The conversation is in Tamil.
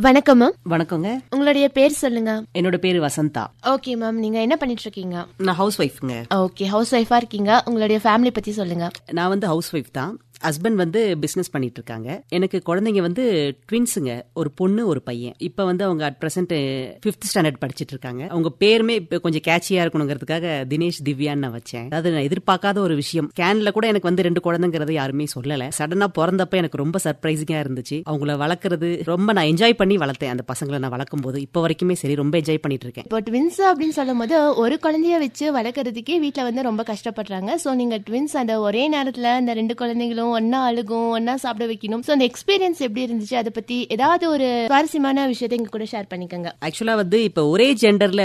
வணக்கம் மேம் வணக்கங்க உங்களுடைய பேர் சொல்லுங்க என்னோட பேரு வசந்தா ஓகே மேம் நீங்க என்ன பண்ணிட்டு இருக்கீங்க நான் ஹவுஸ் ஒய்ஃப்ங்க ஓகே ஹவுஸ் ஒய்ஃபா இருக்கீங்க உங்களுடைய ஃபேமிலி பத்தி சொல்லுங்க நான் வந்து ஹவுஸ் ஒய்ஃப் தான் ஹஸ்பண்ட் வந்து பிசினஸ் பண்ணிட்டு இருக்காங்க எனக்கு குழந்தைங்க வந்து ட்வின்ஸுங்க ஒரு பொண்ணு ஒரு பையன் இப்ப வந்து அவங்க அட் பிரசன்ட் ஃபிஃப்த் ஸ்டாண்டர்ட் படிச்சிட்டு இருக்காங்க அவங்க பேருமே இப்ப கொஞ்சம் கேட்சியா இருக்கணுங்கிறதுக்காக தினேஷ் திவ்யான்னு நான் வச்சேன் அதாவது நான் எதிர்பார்க்காத ஒரு விஷயம் கேன்ல கூட எனக்கு வந்து ரெண்டு குழந்தைங்கிறத யாருமே சொல்லல சடனா பிறந்தப்ப எனக்கு ரொம்ப சர்ப்ரைசிங்கா இருந்துச்சு அவங்கள வளர்க்கறது ரொம்ப நான் என்ஜாய் பண்ணி வளர்த்தேன் அந்த பசங்களை நான் வளர்க்கும் போது இப்ப வரைக்குமே சரி ரொம்ப என்ஜாய் பண்ணிட்டு இருக்கேன் இப்போ ட்வின்ஸ் அப்படின்னு சொல்லும் போது ஒரு குழந்தைய வச்சு வளர்க்கறதுக்கே வீட்ல வந்து ரொம்ப கஷ்டப்படுறாங்க சோ நீங்க ட்வின்ஸ் அந்த ஒரே நேரத்துல அந்த ரெண்டு குழந்தைங்களும் ஒன்னா அழுகும் ஒன்னா சாப்பிட வைக்கணும் சோ அந்த எக்ஸ்பீரியன்ஸ் எப்படி இருந்துச்சு அதை பத்தி ஏதாவது ஒரு சுவாரஸ்யமான விஷயத்தை எங்க கூட ஷேர் பண்ணிக்கோங்க ஆக்சுவலா வந்து இப்ப ஒரே ஜெண்டர்ல